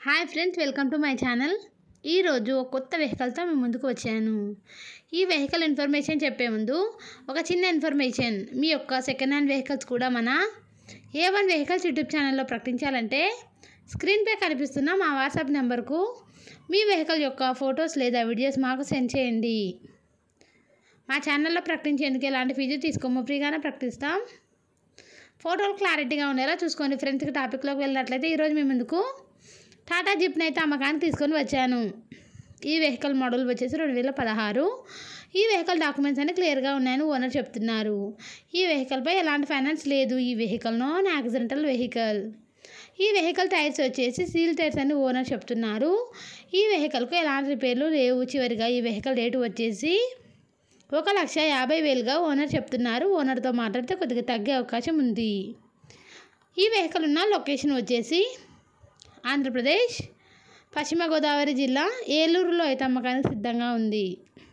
hi friends welcome to my channel ఈరోజు ఒక కొత్త వెహికల్తో మేము ముందుకు వచ్చాను ఈ వెహికల్ ఇన్ఫర్మేషన్ చెప్పే ముందు ఒక చిన్న ఇన్ఫర్మేషన్ మీ యొక్క సెకండ్ హ్యాండ్ వెహికల్స్ కూడా మన ఏ వన్ వెహికల్స్ యూట్యూబ్ ఛానల్లో ప్రకటించాలంటే స్క్రీన్పై కనిపిస్తున్న మా వాట్సాప్ నెంబర్కు మీ వెహికల్ యొక్క ఫొటోస్ లేదా వీడియోస్ మాకు సెండ్ చేయండి మా ఛానల్లో ప్రకటించేందుకు ఎలాంటి ఫీజు తీసుకోము ఫ్రీగానే ప్రకటిస్తాం ఫోటోలు క్లారిటీగా ఉండేలా చూసుకోండి ఫ్రెండ్స్కి టాపిక్లోకి వెళ్ళినట్లయితే ఈరోజు మీ ముందుకు టాటా జిప్ని అయితే అమ్మకానికి తీసుకొని వచ్చాను ఈ వెహికల్ మోడల్ వచ్చేసి రెండు వేల పదహారు ఈ వెహికల్ డాక్యుమెంట్స్ అన్ని క్లియర్గా ఉన్నాయని ఓనర్ చెప్తున్నారు ఈ వెహికల్పై ఎలాంటి ఫైనాన్స్ లేదు ఈ వెహికల్ నాన్ యాక్సిడెంటల్ వెహికల్ ఈ వెహికల్ టైర్స్ వచ్చేసి సీల్ టైర్స్ అని ఓనర్ చెప్తున్నారు ఈ వెహికల్కు ఎలాంటి రిపేర్లు లేవు చివరిగా ఈ వెహికల్ రేటు వచ్చేసి ఒక లక్ష యాభై వేలుగా ఓనర్ చెప్తున్నారు ఓనర్తో మాట్లాడితే కొద్దిగా తగ్గే అవకాశం ఉంది ఈ వెహికల్ ఉన్న లొకేషన్ వచ్చేసి ఆంధ్రప్రదేశ్ పశ్చిమ గోదావరి జిల్లా ఏలూరులో అయితే అమ్మకానికి సిద్ధంగా ఉంది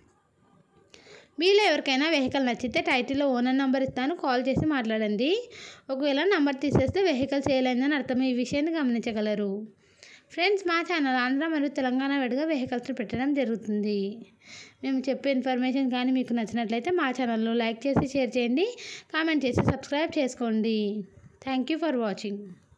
మీలో ఎవరికైనా వెహికల్ నచ్చితే టైటిల్లో ఓనర్ నెంబర్ ఇస్తాను కాల్ చేసి మాట్లాడండి ఒకవేళ నెంబర్ తీసేస్తే వెహికల్ చేయలేదని అర్థం ఈ విషయాన్ని గమనించగలరు ఫ్రెండ్స్ మా ఛానల్ ఆంధ్ర మరియు తెలంగాణ విడిగా వెహికల్స్ పెట్టడం జరుగుతుంది మేము చెప్పే ఇన్ఫర్మేషన్ కానీ మీకు నచ్చినట్లయితే మా ఛానల్లో లైక్ చేసి షేర్ చేయండి కామెంట్ చేసి సబ్స్క్రైబ్ చేసుకోండి థ్యాంక్ యూ ఫర్ వాచింగ్